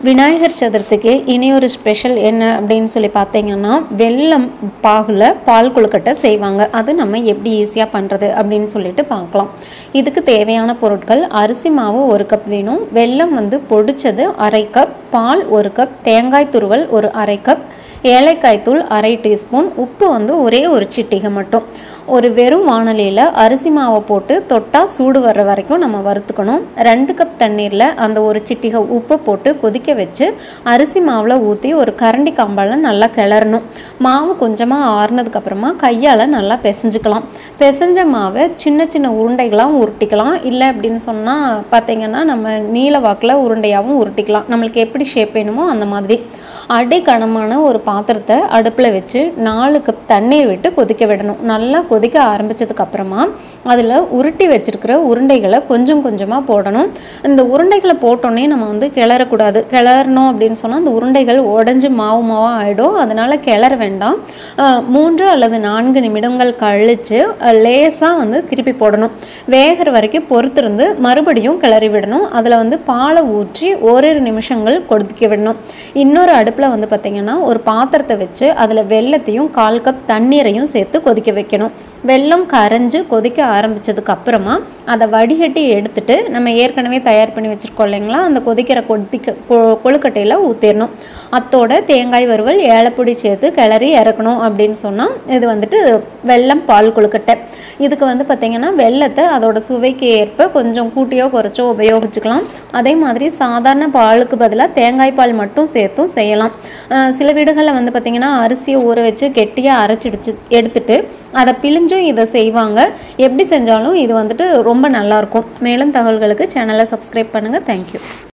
விநாயகர் சதுர்த்திக்கு இனி ஒரு ஸ்பெஷல் என்ன அப்படின்னு சொல்லி பார்த்தீங்கன்னா வெல்லம் பாகுல பால் கொழுக்கட்டை செய்வாங்க அது நம்ம எப்படி ஈஸியாக பண்ணுறது அப்படின்னு சொல்லிட்டு பார்க்கலாம் இதுக்கு தேவையான பொருட்கள் அரிசி மாவு ஒரு கப் வேணும் வெல்லம் வந்து பொடிச்சது அரை கப் பால் ஒரு கப் தேங்காய் துருவல் ஒரு அரை கப் ஏலக்காய் தூள் அரை டீஸ்பூன் உப்பு வந்து ஒரே ஒரு சிட்டிகை மட்டும் ஒரு வெறும் வானலியில் அரிசி மாவை போட்டு தொட்டால் சூடு வர்ற வரைக்கும் நம்ம வறுத்துக்கணும் ரெண்டு கப் தண்ணீரில் அந்த ஒரு சிட்டிகை உப்பை போட்டு கொதிக்க வச்சு அரிசி மாவில் ஊற்றி ஒரு கரண்டி கம்பால் நல்லா கிளறணும் மாவு கொஞ்சமாக ஆறுனதுக்கப்புறமா கையால் நல்லா பிசைஞ்சுக்கலாம் பிசைஞ்ச மாவை சின்ன சின்ன உருண்டைகளாக உருட்டிக்கலாம் இல்லை அப்படின்னு சொன்னால் பார்த்தீங்கன்னா நம்ம நீல வாக்கில் உருண்டையாகவும் உருட்டிக்கலாம் நம்மளுக்கு எப்படி ஷேப் வேணுமோ அந்த மாதிரி அடி கனமான ஒரு பாத்திரத்தை அடுப்பில் வச்சு நாலு கப் தண்ணீர் விட்டு கொதிக்க விடணும் நல்லா கொதிக்க ஆரம்பிச்சதுக்கு அப்புறமா அதில் உருட்டி வச்சிருக்கிற உருண்டைகளை கொஞ்சம் கொஞ்சமாக போடணும் இந்த உருண்டைகளை போட்டோன்னே நம்ம வந்து கிளறக்கூடாது கிளறணும் அப்படின்னு சொன்னால் அந்த உருண்டைகள் உடஞ்சி மாவு மாவாக ஆகிடும் அதனால் கிளற வேண்டாம் அஹ், மூன்று அல்லது நான்கு நிமிடங்கள் கழித்து லேசாக வந்து திருப்பி போடணும் வேகிற வரைக்கும் பொறுத்திருந்து மறுபடியும் கிளறி விடணும் அதில் வந்து பாலை ஊற்றி ஓரிரு நிமிஷங்கள் கொதிக்க விடணும் இன்னொரு அடுப்பில் வந்து பார்த்திங்கன்னா ஒரு பாத்திரத்தை வச்சு அதில் வெல்லத்தையும் கால் கப் தண்ணீரையும் சேர்த்து கொதிக்க வைக்கணும் வெல்லம் கரைஞ்சு கொதிக்க ஆரம்பிச்சதுக்கு அப்புறமா அதை வடிகட்டி எடுத்துட்டு நம்ம ஏற்கனவே தயார் பண்ணி வச்சுருக்கோம் இல்லைங்களா அந்த கொதிக்கிற கொதிக்க கொ- கொழுக்கட்டையில் ஊற்றிடணும் அத்தோட தேங்காய் வறுவல் ஏலப்பொடி சேர்த்து கிளறி இறக்கணும் அப்படின்னு சொன்னால் இது வந்துட்டு வெல்லம் பால் கொழுக்கட்டை இதுக்கு வந்து பார்த்திங்கன்னா வெல்லத்தை அதோட சுவைக்கு ஏற்ப கொஞ்சம் கூட்டியோ குறைச்சோ உபயோகிச்சுக்கலாம் அதே மாதிரி சாதாரண பாலுக்கு பதிலாக தேங்காய் பால் மட்டும் சேர்த்தும் செய்யலாம் அஹ் சில வீடுகளில் வந்து பார்த்திங்கன்னா அரிசியை ஊற வச்சு கெட்டியாக அரைச்சிடுச்சு எடுத்துட்டு அதை பிழிஞ்சும் இதை செய்வாங்க எப்படி செஞ்சாலும் இது வந்துட்டு ரொம்ப நல்லாயிருக்கும் மேலும் தகவல்களுக்கு சேனலை சப்ஸ்கிரைப் பண்ணுங்கள் தேங்க்யூ